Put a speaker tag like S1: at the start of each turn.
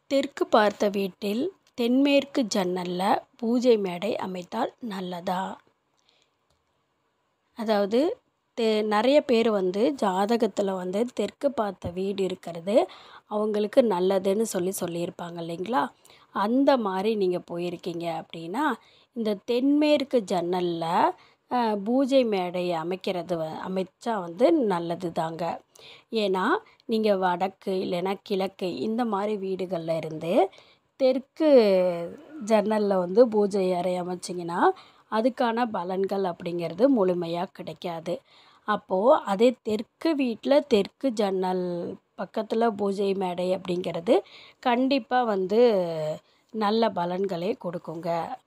S1: தெற்கு பார்த்த வீட்டில் தென்மேற்கு ஜன்னலில் பூஜை மேடை அமைத்தால் நல்லதா அதாவது தெ நிறைய பேர் வந்து ஜாதகத்தில் வந்து தெற்கு பார்த்த வீடு இருக்கிறது அவங்களுக்கு நல்லதுன்னு சொல்லி சொல்லியிருப்பாங்க இல்லைங்களா அந்த மாதிரி நீங்கள் போயிருக்கீங்க அப்படின்னா இந்த தென்மேற்கு ஜன்னலில் பூஜை மேடை அமைக்கிறது வ அமைச்சா வந்து நல்லது தாங்க ஏன்னா நீங்கள் வடக்கு இல்லைன்னா கிழக்கு இந்த மாதிரி வீடுகளில் இருந்து தெற்கு ஜன்னலில் வந்து பூஜை அறை அமைச்சிங்கன்னா அதுக்கான பலன்கள் அப்படிங்கிறது முழுமையாக கிடைக்காது அப்போது அதே தெற்கு வீட்டில் தெற்கு ஜன்னல் பக்கத்தில் பூஜை மேடை அப்படிங்கிறது கண்டிப்பாக வந்து நல்ல பலன்களை கொடுக்குங்க